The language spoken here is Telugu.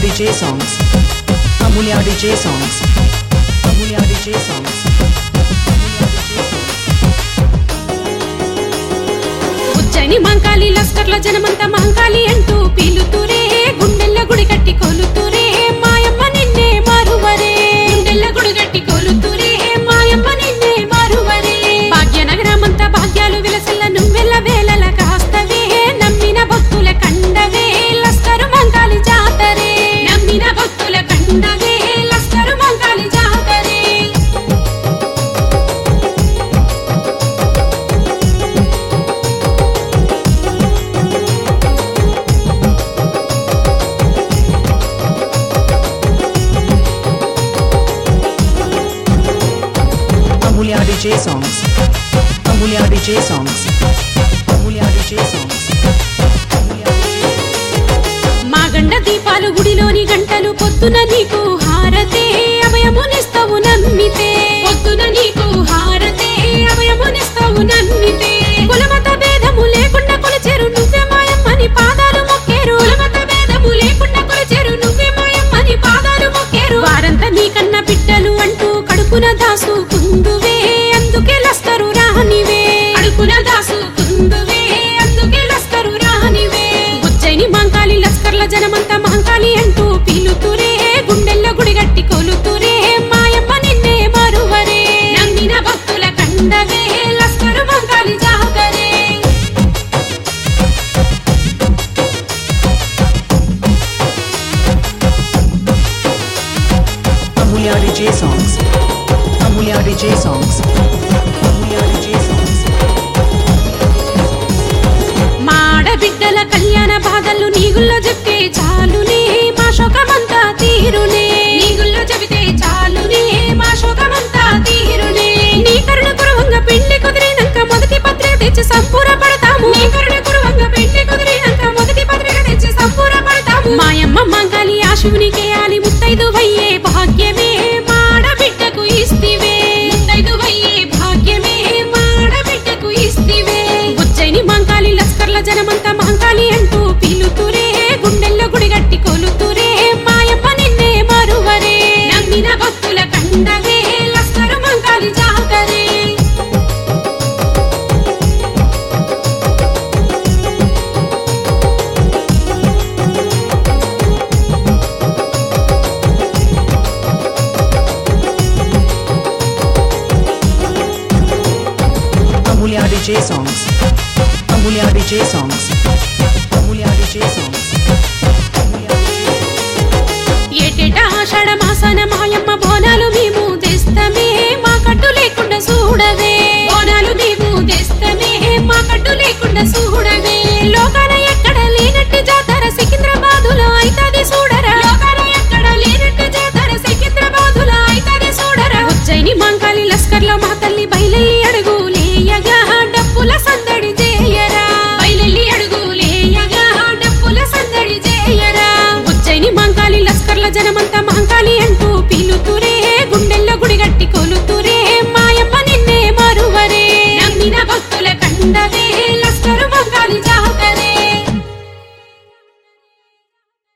DJ songs. Amulya DJ songs. Amulya DJ songs. Amulya DJ songs. Ujjaini మంకాలి లస్కర్ల జనమంతా మంకాలి అంటూ పీలుతూరే గుండెల్ల గుడి కట్టి కోలుతూరే మాయమ్మ నిన్నే మారువరే గుండెల్ల గుడి కట్టి కోలుతూరే మాయమ్మ నిన్నే మారువరే భాగ్యనగరమంతా భాగ్యాలు విలసల్ల నువ్వెల్ల వేలల కాస్తవే నమ్మిన భక్తుల కండవే లస్కరు మంకాలి జాతరే నమ్మిన భక్తుల కండవే lascar మంకాలి జాతరే Amulya DJ songs. Amulya DJ songs. Amulya DJ songs. Amulya DJ మా గండ దీపాలు గుడిలోని గంటలు పొద్దున నీకు హారతే అభయమునిస్తావు నమ్మితే పొద్దున నీకు హారతే అభయమునిస్తావు నమ్మితే కులమత భేదము లేకుండా కొలిచేరు నువ్వే మాయమ్మని పాదాలు మొక్కేరు కులమత భేదము లేకుండా కొలిచేరు నువ్వే మాయమ్మని పాదాలు మొక్కేరు వారంతా నీకన్న బిడ్డలు అంటూ కడుపున దాసు కుందువే అందుకే లస్కరు రానివే కడుపున దాసు కుందువే అందుకే లస్కరు రానివే ఉజ్జయిని మంకాలి లస్కర్ల జనమంతా మంకాలి అంటూ పీలుతూరే గుండెల్లో గుడిగట్టి కోలుతూరే మాయమ్మ నిన్నే మరువరే నమ్మిన భక్తుల కండవే lascar మంకాలి జాగరే Amulya DJ songs. Amulya DJ songs. Amulya DJ songs. మా ఆడబిడ్డల కళ్యాణ బాధలు నీగుల్లో చెప్తే చాలునే మా శోకమంతా తీరునే నీగుల్లో చెబితే చాలునే మా శోకమంతా తీరునే నీ కరుణ కురవంగ పెళ్లి కుదిరినాక మొదటి పత్రిక తెచ్చి సంపూర పడతాము నీ కరుణ కురవంగ పెళ్లి కుదిరినాక మొదటి పత్రిక తెచ్చి సంపూర పడతాము మాయమ్మ మంగళి ఆ శివునికి ఆలి ముత్తైదు వయ్యే భాగ్యమే మాడబిడ్డకు ఇస్తివే ముత్తైదు వయ్యే భాగ్యమే మాడబిడ్డకు ఇస్తివే ఉజ్జయిని మంకాలి లస్కర్ల జనమంతా మంకాలి అంటూ పీలుతూరే గుండెల్లో గుడిగట్టి కోలుతూరే మాయమ్మ నిన్నే మరువరే నమ్మిన భక్తుల కండవే lascar మంకాలి జాగరే Amulya DJ songs. Amulya DJ songs. Amulya DJ songs. Amulya DJ ఏటేటా ఆషాఢ మాసాన మాయమ్మ బోనాలు మేము తెస్తమే మా కట్టు లేకుండా చూడవే